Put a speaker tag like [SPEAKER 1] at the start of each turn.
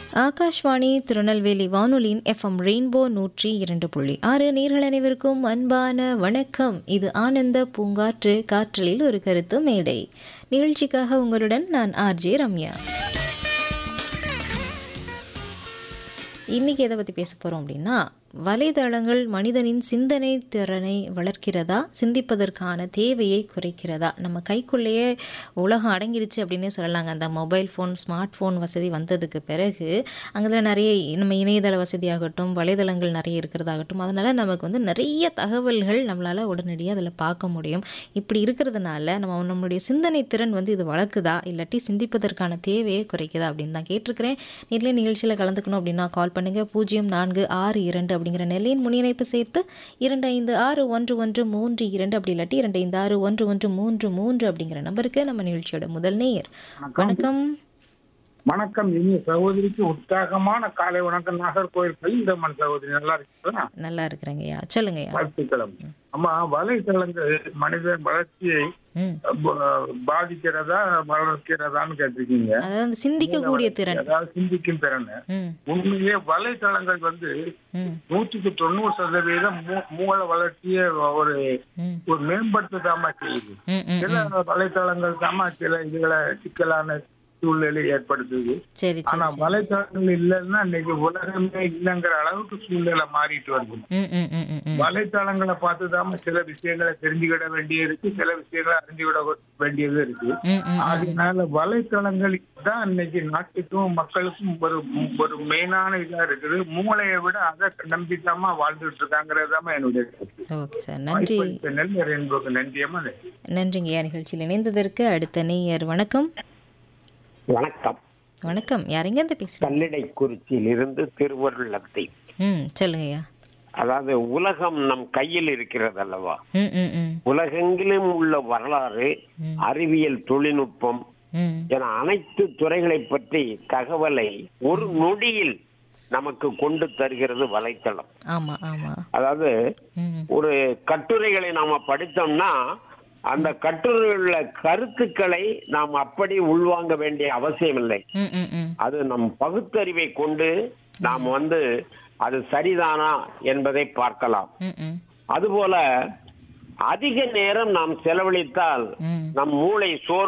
[SPEAKER 1] ஆகாஷ்வாணி திருநெல்வேலி வானொலியின் FM rainbow நூற்றி இரண்டு புள்ளி ஆறு நேர்கள் அனைவருக்கும் அன்பான வணக்கம் இது ஆனந்த பூங்காற்று காற்றலில் ஒரு கருத்து மேடை நிகழ்ச்சிக்காக உங்களுடன் நான் ஆர்ஜே ரம்யா இன்னைக்கு எதை பற்றி பேச போகிறோம் அப்படின்னா வலைதளங்கள் மனிதனின் சிந்தனை திறனை வளர்க்கிறதா சிந்திப்பதற்கான தேவையை குறைக்கிறதா நம்ம கைக்குள்ளேயே உலகம் அடங்கிருச்சு அப்படின்னே சொல்லலாங்க அந்த மொபைல் ஃபோன் ஸ்மார்ட் ஃபோன் வசதி வந்ததுக்கு பிறகு அங்கே நிறைய நம்ம இணையதள வசதியாகட்டும் வலைதளங்கள் நிறைய இருக்கிறதாகட்டும் அதனால் நமக்கு வந்து நிறைய தகவல்கள் நம்மளால் உடனடியாக அதில் பார்க்க முடியும் இப்படி இருக்கிறதுனால நம்ம நம்மளுடைய சிந்தனை திறன் வந்து இது வளர்க்குதா இல்லாட்டி சிந்திப்பதற்கான தேவையை குறைக்குதா அப்படின்னு தான் கேட்டிருக்கிறேன் நேரில் நிகழ்ச்சியில் கலந்துக்கணும் அப்படின்னா கால் பண்ணுங்கள் பூஜ்ஜியம் நான்கு ஆறு இரண்டு அப்படிங்கிற நெல்லையின் முன்னிணைப்பு சேர்த்து இரண்டு ஐந்து ஆறு ஒன்று ஒன்று மூன்று இரண்டு அப்படி இல்லாட்டி இரண்டு ஐந்து ஆறு ஒன்று ஒன்று மூன்று மூன்று அப்படிங்கிற நம்பருக்கு நம்ம நிகழ்ச்சியோட முதல் நேயர் வணக்கம்
[SPEAKER 2] வணக்கம் இனிய சகோதரிக்கு உற்சாகமான காலை வணக்கம் நாகர்கோவில் கலிந்தம்மன் சகோதரி நல்லா இருக்கீங்களா
[SPEAKER 1] நல்லா இருக்கிறேங்கய்யா சொல்லுங்கய்யா
[SPEAKER 2] வாழ்த்துக்களம் அம்மா வலைத்தளங்கள் மனித வளர்ச்சியை
[SPEAKER 1] ம்
[SPEAKER 2] ப- பாதிக்கிறதா வளர்க்கிறதான்னு கேட்டிருக்கீங்க
[SPEAKER 1] அதாவது அந்த சிந்திக்கக்கூடிய திறன்
[SPEAKER 2] அதாவது சிந்திக்கும் திறன்
[SPEAKER 1] ம்
[SPEAKER 2] உண்மையிலேயே வலைத்தளங்கள் வந்து
[SPEAKER 1] ம்
[SPEAKER 2] நூற்றுக்கு தொண்ணூறு சதவீதம் மூ- மூல வளர்ச்சியை ஒரு
[SPEAKER 1] ம்
[SPEAKER 2] ஒரு மேம்படுத்ததாம செய்யுது
[SPEAKER 1] ம் ம்
[SPEAKER 2] சில வலைத்தளங்கள் தாமா சில இதுகளை சிக்கலான சூழ்நிலை ஏற்படுத்துது
[SPEAKER 1] சரி
[SPEAKER 2] ஆனா
[SPEAKER 1] சரி
[SPEAKER 2] வலைத்தளங்கள் இல்லைன்னா இன்னைக்கு உலகமே இல்லைங்கிற அளவுக்கு சூழ்நிலை மாறிட்டு வருது
[SPEAKER 1] ம் ம் ம் ம் ம்
[SPEAKER 2] வலைத்தளங்களை பார்த்துதான் சில விஷயங்களை தெரிஞ்சுக்கிட வேண்டியது இருக்கு சில விஷயங்களை அறிஞ்சுக்கிட வேண்டியது இருக்கு
[SPEAKER 1] ம் ம்
[SPEAKER 2] அதனால வலைத்தளங்கள் தான் இன்னைக்கு நாட்டுக்கும் மக்களுக்கும் ஒரு ஒரு மெயினான இதா இருக்குது மூளையை விட அதை நம்பித்தாமா வாழ்ந்துட்டு இருக்காங்கிறதாம என்னுடைய கருத்து.
[SPEAKER 1] ஓகே சார் நன்றி
[SPEAKER 2] வாய்ப்பளித்த நெல் என்பது நன்றியம்மா நன்றி
[SPEAKER 1] நன்றிங்கய்யா நிகழ்ச்சியில் இணைந்ததற்கு அடுத்த நேயர் வணக்கம்
[SPEAKER 3] வணக்கம்
[SPEAKER 1] வணக்கம் யாருங்க இருந்து பேசுறீங்க
[SPEAKER 3] கல்லிடைக்குறிச்சியில் இருந்து திருவருள் லத்தி
[SPEAKER 1] ம் சொல்லுங்கய்யா
[SPEAKER 3] அதாவது உலகம் நம் கையில் இருக்கிறது அல்லவா
[SPEAKER 1] ம் ம் ம்
[SPEAKER 3] உலகெங்கிலும் உள்ள வரலாறு
[SPEAKER 1] ம்.
[SPEAKER 3] அறிவியல் தொழில்நுட்பம்
[SPEAKER 1] ம்
[SPEAKER 3] என அனைத்து துறைகளை பற்றி தகவலை ஒரு நொடியில் நமக்கு கொண்டு தருகிறது வலைத்தளம்
[SPEAKER 1] ஆமா ஆமா
[SPEAKER 3] அதாவது
[SPEAKER 1] ம்
[SPEAKER 3] ஒரு கட்டுரைகளை நாம படித்தோம்னா அந்த கட்டுரையுள்ள கருத்துக்களை நாம் அப்படி உள்வாங்க வேண்டிய அவசியம் இல்லை
[SPEAKER 1] ம் ம் ம்
[SPEAKER 3] அது நம் பகுத்தறிவை கொண்டு நாம் வந்து அது சரிதானா என்பதை பார்க்கலாம்
[SPEAKER 1] ம் ம்
[SPEAKER 3] அதுபோல அதிக நேரம் நாம் செலவழித்தால்
[SPEAKER 1] ம்
[SPEAKER 3] நம் மூளை சோர்